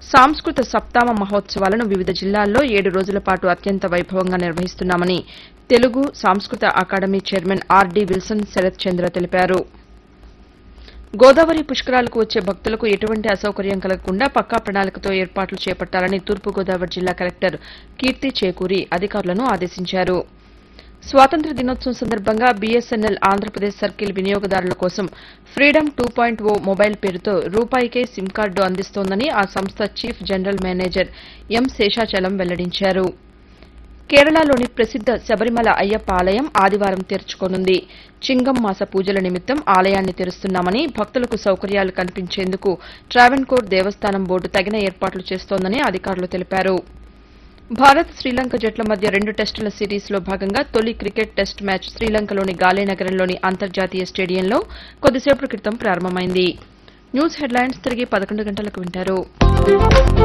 సాంస్కృత సప్తామ మహోత్సవాలను వివిధ జిల్లాల్లో ఏడు రోజుల పాటు అత్యంత వైభవంగా నిర్వహిస్తున్నామని తెలుగు సాంస్కృత academy chairman R D Wilson Sarath Chandra తెలిపారు గోదావరి పుష్కరాలకు వచ్చే భక్తులకు ఎటువంటి అసౌకర్యం కలగకుండా పక్కా ప్రణాళికతో ఏర్పాట్లు చేపట్టాలని తూర్పుగోదావరి జిల్లా కలెక్టర్ కీర్తి చేకూరి అధికారులను ఆదేశించారు స్వాతంత్ర్య దినోత్సవం సందర్భంగా బీఎస్ఎన్ఎల్ ఆంధ్రప్రదేశ్ సర్కిల్ వినియోగదారుల కోసం freedom two point o mobile పేరుతో రూపాయికే సిమ్ కార్డు అందిస్తోందని ఆ సంస్థ chief general manager M Seshachalam వెల్లడించారు కేరళలోని ప్రసిద్ద శబరిమల అయ్యప్ప ఆలయం ఆదివారం తెరుచుకోనుంది చింగం మాస పూజల నిమిత్తం ఆలయాన్ని తెరుస్తున్నామని భక్తులకు సౌకర్యాలు కల్పించేందుకు ట్రావెన్కోర్ దేవస్థానం బోర్డు తగిన ఏర్పాట్లు చేస్తోందని అధికారులు తెలిపారు భారత్ శ్రీలంక జట్ల మధ్య రెండు టెస్టుల సిరీస్లో భాగంగా తొలి క్రికెట్ టెస్ట్ మ్యాచ్ శ్రీలంకలోని గాలేనగరంలోని అంతర్జాతీయ స్టేడియంలో కొద్దిసేపటి క్రితం ప్రారంభమైంది న్యూస్ హెడ్లైన్స్ తిరిగి పదకొండు గంటలకు వింటారు